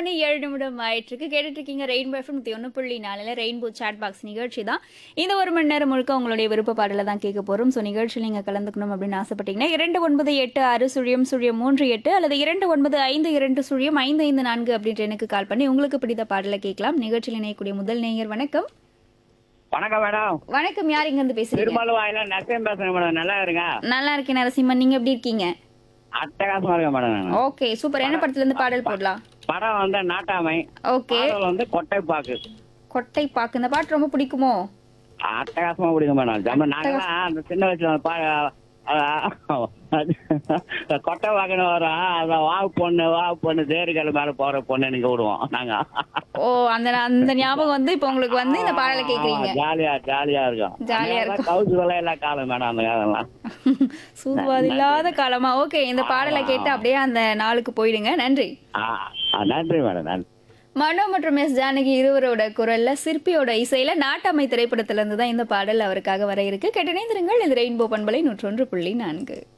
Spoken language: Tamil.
மணி ஏழு நிமிடம் ஆயிட்டிருக்கு கேட்டுட்டு இருக்கீங்க ரெயின்போ எஃப்எம் நூற்றி ஒன்று புள்ளி நாலில் ரெயின்போ சாட் பாக்ஸ் நிகழ்ச்சி தான் இந்த ஒரு மணி நேரம் முழுக்க உங்களுடைய விருப்ப பாடலை தான் கேட்க போகிறோம் ஸோ நிகழ்ச்சியில் நீங்கள் கலந்துக்கணும் அப்படின்னு ஆசைப்பட்டீங்கன்னா இரண்டு ஒன்பது எட்டு ஆறு சுழியம் சுழியம் மூன்று எட்டு அல்லது இரண்டு ஒன்பது ஐந்து இரண்டு சுழியம் ஐந்து ஐந்து நான்கு அப்படின்ற எனக்கு கால் பண்ணி உங்களுக்கு பிடித்த பாடலை கேட்கலாம் நிகழ்ச்சியில் இணையக்கூடிய முதல் நேயர் வணக்கம் வணக்கம் மேடம் வணக்கம் யார் இங்கேருந்து பேசுறீங்க திருமலை வாயில நரசிம்ம பேசுறேன் மேடம் நல்லா இருங்க நல்லா இருக்கேன் நரசிம்மன் நீங்க எப்படி இருக்கீங்க அட்டகாசமா இருக்கேன் மேடம் நான் ஓகே சூப்பர் என்ன படத்துல இருந்து பாடல் போடலாம் படம் வந்து நாட்டாமை ஓகே பாடல் வந்து கொட்டைப்பாக்கு கொட்டை பாக்கு இந்த பாட்டு ரொம்ப பிடிக்குமோ அட்டகாசமா பிடிக்கும் மேடம் ஜம்ம நாங்களாம் அந்த சின்ன வயசுல அந்த பா- அது- கொட்டை வாக்குன்னு வரும் அத வாவு பொண்ணு வாவு பொண்ணு தேருக்கல் மேல போற பொண்ணு நீங்க விடுவோம் நாங்க ஓ அந்த அந்த ஞாபகம் வந்து இப்போ உங்களுக்கு வந்து இந்த பாடலை கேக்குறீங்க ஜாலியா ஜாலியா இருக்கும் ஜாலியா இருக்கும். கவுசுல எல்லாம் காலம் மேடம் அந்த காலம்லாம் சூதுவாது இல்லாத காலமா ஓகே இந்த பாடலை கேட்டு அப்படியே அந்த நாளுக்கு போயிடுங்க நன்றி ஆ, ஆ, நன்றி மேடம் நன்றி மனோ மற்றும் எஸ் ஜானகி இருவரோட குரல்ல சிற்பியோட இசையில நாட்டமை திரைப்படத்துல இருந்து தான் இந்த பாடல் அவருக்காக வர இருக்கு கேட்டனேந்திருங்கள் இது ரெயின்போ பண்பலை நூற்றொன்று புள்ளி நான்கு